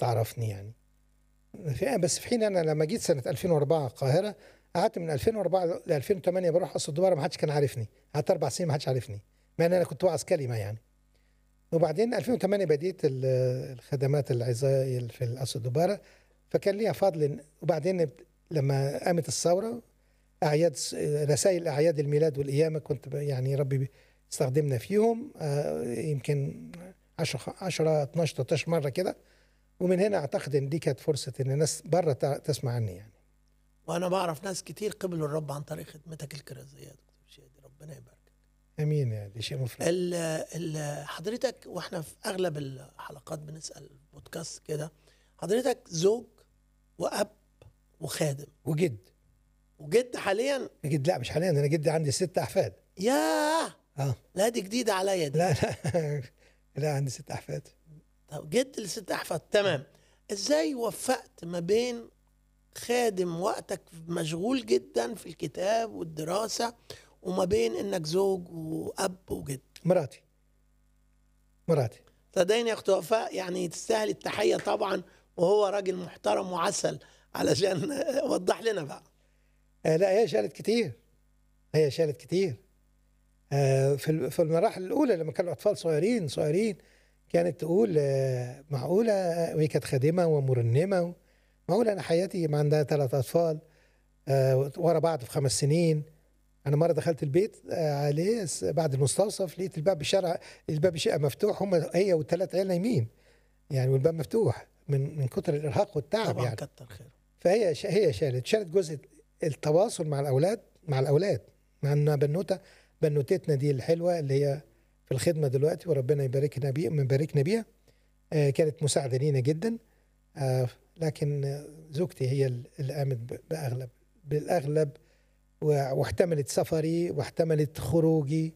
تعرفني يعني في بس في حين انا لما جيت سنه 2004 القاهره قعدت من 2004 ل 2008 بروح قصر الدباره ما حدش كان عارفني قعدت اربع سنين ما حدش عارفني مع ان انا كنت واعظ كلمه يعني وبعدين 2008 بديت ال- الخدمات العظايه في قصر الدباره فكان ليها فضل إن- وبعدين لما قامت الثوره اعياد رسائل اعياد الميلاد والقيامه كنت ب- يعني ربي استخدمنا فيهم آه، يمكن 10 10 12 13 مره كده ومن هنا اعتقد ان دي كانت فرصه ان الناس بره تع- تسمع عني يعني وانا بعرف ناس كتير قبلوا الرب عن طريق خدمتك الكرازيه يا دكتور شادي ربنا يبارك امين يعني دي شيء مفرح ال ال حضرتك واحنا في اغلب الحلقات بنسال بودكاست كده حضرتك زوج واب وخادم وجد وجد حاليا جد لا مش حاليا انا جدي عندي ست احفاد ياه اه لا دي جديده عليا دي لا لا لا عندي ست احفاد طب جد لست احفاد تمام ازاي وفقت ما بين خادم وقتك مشغول جدا في الكتاب والدراسه وما بين انك زوج واب وجد مراتي مراتي صدقني يا اخت وفاء يعني تستاهل التحيه طبعا وهو راجل محترم وعسل علشان وضح لنا بقى آه لا هي شالت كتير هي شالت كتير آه في ال- في المراحل الاولى لما كانوا اطفال صغيرين صغيرين كانت تقول آه معقوله وهي كانت خادمه ومرنمه معقوله انا حياتي ما عندها ثلاث اطفال آه ورا بعض في خمس سنين انا مره دخلت البيت آه عليه س- بعد المستوصف لقيت الباب بالشارع الباب الشقه مفتوح هم هي والثلاث عيال نايمين يعني والباب مفتوح من من كتر الارهاق والتعب طبعا يعني كتر خيره فهي ش- هي شالت شالت جزء التواصل مع الاولاد مع الاولاد مع ان بنوته بنوتتنا دي الحلوه اللي هي في الخدمه دلوقتي وربنا يباركنا بيها مباركنا بيها آه، كانت مساعده لينا جدا آه، لكن آه، زوجتي هي ال- اللي قامت ب- باغلب بالاغلب و- واحتملت سفري واحتملت خروجي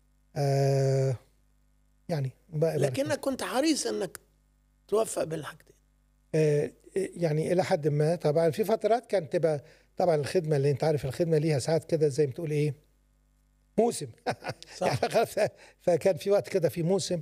آه، يعني بقى- بارك الله. لكنك كنت حريص انك توفق بين الحاجتين آه، يعني الى حد ما طبعا في فترات كانت تبقى طبعا الخدمه اللي انت عارف الخدمه ليها ساعات كده زي ما تقول ايه موسم صح يعني خلاص فكان في وقت كده في موسم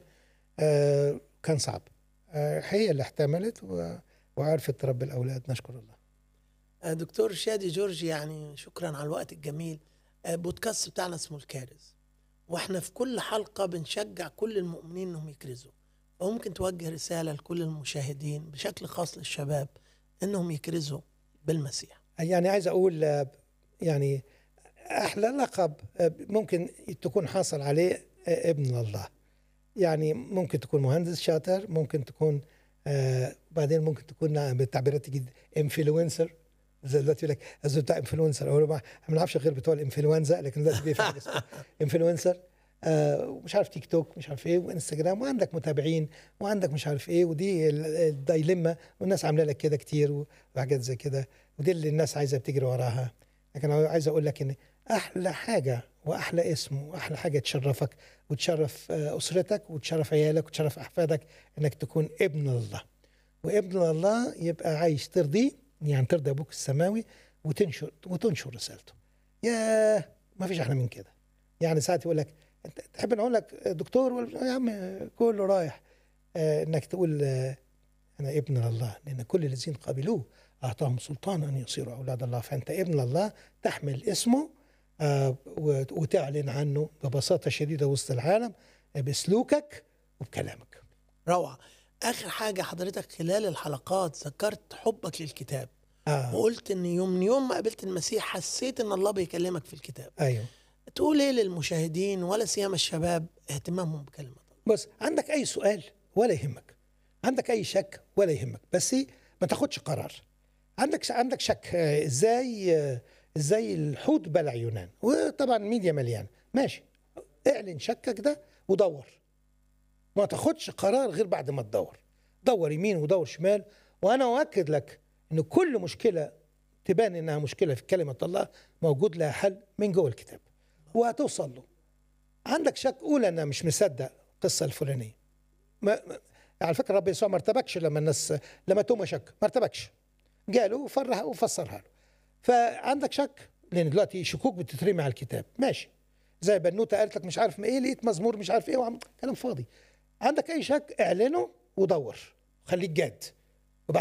آه كان صعب آه هي اللي احتملت و- وعرفت تربي الاولاد نشكر الله آه، دكتور شادي جورج يعني شكرا على الوقت الجميل آه، بودكاست بتاعنا اسمه الكارز واحنا في كل حلقة بنشجع كل المؤمنين انهم يكرزوا وممكن توجه رسالة لكل المشاهدين بشكل خاص للشباب انهم يكرزوا بالمسيح يعني عايز اقول آه، يعني احلى لقب آه، ممكن تكون حاصل عليه آه، ابن الله يعني ممكن تكون مهندس شاطر ممكن تكون آه بعدين ممكن تكون بالتعبيرات تجي انفلونسر زي دلوقتي يقول لك الزول بتاع انفلونسر هو ما ما نعرفش غير بتوع الانفلونزا لكن دلوقتي بقى في حاجه اسمها انفلونسر آه مش عارف تيك توك مش عارف ايه وانستجرام وعندك متابعين وعندك مش عارف ايه ودي ال- الدايلما والناس عامله لك كده كتير وحاجات زي كده ودي اللي الناس عايزه بتجري وراها لكن أنا عايز اقول لك ان احلى حاجه واحلى اسم واحلى حاجه تشرفك وتشرف آه، اسرتك وتشرف عيالك وتشرف احفادك انك تكون ابن الله وابن الله يبقى عايش ترضيه يعني ترضي ابوك السماوي وتنشر وتنشر رسالته يا ما فيش احلى من كده يعني ساعات يقول لك انت تحب نقول لك دكتور ولا يا عم كله رايح آه انك تقول آه انا ابن الله لان كل الذين قبلوه اعطاهم سلطان ان يصيروا اولاد الله فانت ابن الله تحمل اسمه آه وت- وتعلن عنه ببساطه شديده وسط العالم آه، بسلوكك وبكلامك روعة اخر حاجة حضرتك خلال الحلقات ذكرت حبك للكتاب آه وقلت ان يوم من يوم ما قابلت المسيح حسيت ان الله بيكلمك في الكتاب ايوه تقول ايه للمشاهدين ولا سيما الشباب اهتمامهم بكلمة الله بص عندك اي سؤال ولا يهمك عندك اي شك ولا يهمك بس ما تاخدش قرار عندك عندك شك آه، ازاي آه، ازاي الحوت بلع يونان وطبعا ميديا مليان ماشي اعلن شكك ده ودور ما تاخدش قرار غير بعد ما تدور دور يمين ودور شمال وانا اؤكد لك ان كل مشكله تبان انها مشكله في كلمه الله موجود لها حل من جوه الكتاب وهتوصل له عندك شك قول انا مش مصدق القصه الفلانيه ما ما- على فكره رب يسوع ما ارتبكش لما الناس لما توما شك ما ارتبكش جاله وفرها وفسرها له فعندك شك لان دلوقتي شكوك بتترمي على الكتاب ماشي زي بنوته قالت لك مش عارف ما ايه لقيت مزمور مش عارف ايه وعم كلام فاضي عندك اي شك اعلنه ودور خليك جاد